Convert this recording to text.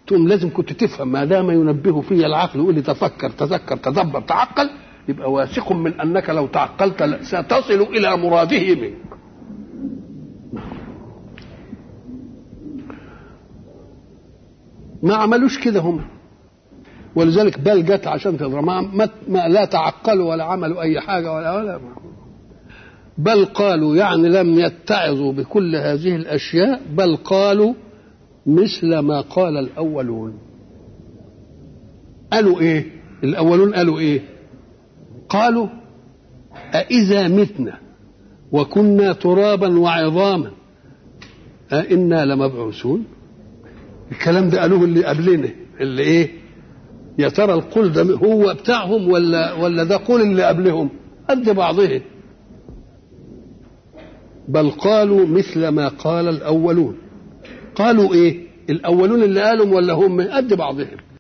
تقوم لازم كنت تفهم ما دام ينبه في العقل يقول لي تفكر تذكر تدبر تعقل يبقى واثق من انك لو تعقلت ستصل الى مراده منك ما عملوش كده هم ولذلك بل جت عشان تضرب ما, ما, ما لا تعقلوا ولا عملوا اي حاجه ولا ولا بل قالوا يعني لم يتعظوا بكل هذه الاشياء بل قالوا مثل ما قال الاولون قالوا ايه الاولون قالوا ايه قالوا أإذا متنا وكنا ترابا وعظاما أئنا لمبعوثون الكلام ده قالوه اللي قبلنا اللي ايه يا ترى القول ده هو بتاعهم ولا ولا ده قول اللي قبلهم قد بعضهم بل قالوا مثل ما قال الاولون قالوا ايه الاولون اللي قالوا ولا هم قد بعضهم